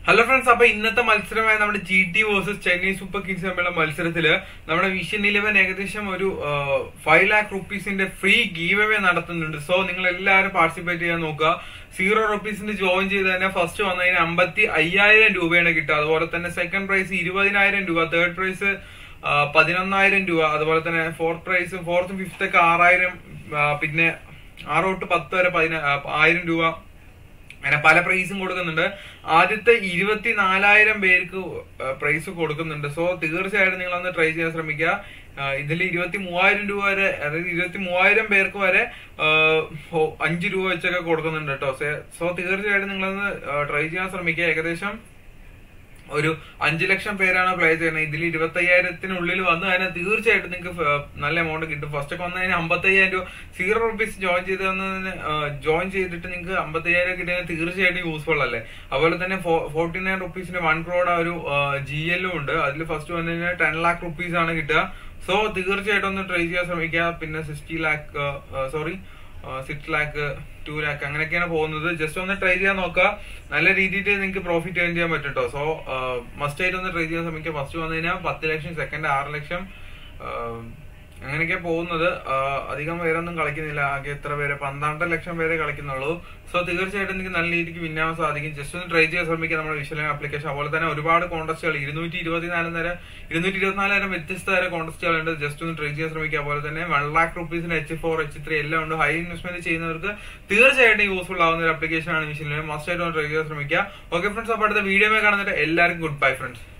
hello friends അപ്പൊ ഇന്നത്തെ മത്സരമായ നമ്മുടെ G T versus Chennai Super Kings തമ്മിലുള്ള മത്സരത്തില് നമ്മുടെ വിഷൻ ഇലവൻ ഏകദേശം ഒരു ഫൈവ് ലാക്ക് റുപ്പീസിന്റെ ഫ്രീ ഗീവ് അവേ നടത്തുന്നുണ്ട് സോ നിങ്ങൾ എല്ലാവരും പാർട്ടിസിപ്പേറ്റ് ചെയ്യാൻ നോക്കുക സീറോ റുപ്പീസിന്റെ ജോയിൻ ചെയ്ത് തന്നെ ഫസ്റ്റ് വന്നതിന് അമ്പത്തി അയ്യായിരം രൂപയാണ് കിട്ടുക അതുപോലെ തന്നെ സെക്കൻഡ് പ്രൈസ് ഇരുപതിനായിരം രൂപ തേർഡ് പ്രൈസ് പതിനൊന്നായിരം രൂപ അതുപോലെ തന്നെ ഫോർത്ത് പ്രൈസ് ഫോർത്തും ഫിഫ്ത്ത് ഒക്കെ ആറായിരം ആ, പിന്നെ ആറ് തൊട്ട് പത്ത് വരെ പതിന ആ, ആയിരം രൂപ അങ്ങനെ പല പ്രൈസും കൊടുക്കുന്നുണ്ട് ആദ്യത്തെ ഇരുപത്തിനാലായിരം പേർക്ക് പ്രൈസ് കൊടുക്കുന്നുണ്ട് സോ തീർച്ചയായിട്ടും നിങ്ങൾ ഒന്ന് ട്രൈ ചെയ്യാൻ ശ്രമിക്കുക ഇതിൽ ഇരുപത്തി മൂവായിരം രൂപ വരെ അതായത് ഇരുപത്തി മൂവായിരം പേർക്ക് വരെ ആ, ഓ, അഞ്ച് രൂപ വെച്ചൊക്കെ കൊടുക്കുന്നുണ്ട് കേട്ടോ സോ തീർച്ചയായിട്ടും നിങ്ങളൊന്ന് ട്രൈ ചെയ്യാൻ ശ്രമിക്കുക ഏകദേശം ഒരു അഞ്ചു ലക്ഷം പേരാണ് പ്ലേ ചെയ്യുന്നത് ഇതിൽ ഇരുപത്തി അയ്യായിരത്തിനുള്ളിൽ വന്നു കഴിഞ്ഞാൽ തീർച്ചയായിട്ടും നിങ്ങൾക്ക് നല്ല എമൗണ്ട് കിട്ടും ഫസ്റ്റ് ഒക്കെ വന്നതിന് അമ്പത്തി അയ്യായിരം രൂപ സീറോ റുപ്പീസ് ജോയിൻ ചെയ്ത് തന്നതിന് ജോയിൻ ചെയ്തിട്ട് നിങ്ങൾക്ക് അമ്പത്തി അയ്യായിരം കിട്ടിയാൽ തീർച്ചയായിട്ടും യൂസ്ഫുൾ അല്ലേ അതുപോലെ തന്നെ ഫോർട്ടി നയൻ റുപ്പീസിന്റെ വൺ ക്രോഡ് ഒരു ജി എല്ലും ഉണ്ട് അതിൽ ഫസ്റ്റ് വന്നു കഴിഞ്ഞാൽ ടെൻ ലാക്ക് റുപ്പീസ് ആണ് കിട്ടുക സോ തീർച്ചയായിട്ടും ഒന്ന് ട്രൈ ചെയ്യാൻ ശ്രമിക്കുക പിന്നെ sixty lakh sorry six lakh two lakh അങ്ങനെയൊക്കെയാണ് പോകുന്നത് ജസ്റ്റ് ഒന്ന് ട്രൈ ചെയ്യാൻ നോക്കുക നല്ല രീതിയിൽ നിങ്ങൾക്ക് പ്രോഫിറ്റ് ഏൺ ചെയ്യാൻ പറ്റും കേട്ടോ സോ മസ്റ്റ് ആയിട്ട് ഒന്ന് ട്രൈ ചെയ്യാൻ ശ്രമിക്കുക ഫസ്റ്റ് വന്നു കഴിഞ്ഞാൽ പത്ത് ലക്ഷം സെക്കൻഡ് ആറ് ലക്ഷം ആഹ് അങ്ങനെയൊക്കെ പോകുന്നത് ആഹ് അധികം പേരൊന്നും കളിക്കുന്നില്ല ആകെ എത്ര പേര് പന്ത്രണ്ട് ലക്ഷം പേരെ കളിക്കുന്നുള്ളൂ സോ തീർച്ചയായിട്ടും നിങ്ങൾക്ക് നല്ല രീതിക്ക് വിന്നാൻ സാധിക്കും ജസ്റ്റ് ഒന്ന് ട്രൈ ചെയ്യാൻ ശ്രമിക്കുക നമ്മുടെ വിഷ്വൽ ആപ്ലിക്കേഷൻ അതുപോലെ തന്നെ ഒരുപാട് കോൺടസ്റ്റുകൾ ഇരുന്നൂറ്റി ഇരുപത്തിനാല് നേരം ഇരുന്നൂറ്റി ഇരുപത്തിനാല് നേരം വ്യത്യസ്ത തരം കോൺടസ്റ്റുകൾ ഉണ്ട് ജസ്റ്റ് ഒന്ന് ട്രൈ ചെയ്യാൻ ശ്രമിക്കുക അതുപോലെ തന്നെ വൺ ലാക്ക് റുപ്പീസിന് എച്ച് ഫോർ എച്ച് ത്രീ എല്ലാം ഉണ്ട് ഹൈ ഇൻവെസ്റ്റ്മെന്റ് ചെയ്യുന്നവർക്ക് തീർച്ചയായിട്ടും യൂസ്ഫുൾ ആവുന്ന ഒരു ആപ്ലിക്കേഷൻ ആണ് വിഷയം മസ്റ്റ് ആയിട്ട് ഒന്ന് ട്രൈ ചെയ്യാൻ ശ്രമിക്കുക ഓക്കെ ഫ്രണ്ട്സ് അപ്പോൾ അടുത്ത വീഡിയോ കാണുന്നിട്ട് എല്ലാവർക്കും ഗുഡ് ബൈ ഫ്രണ്ട്സ്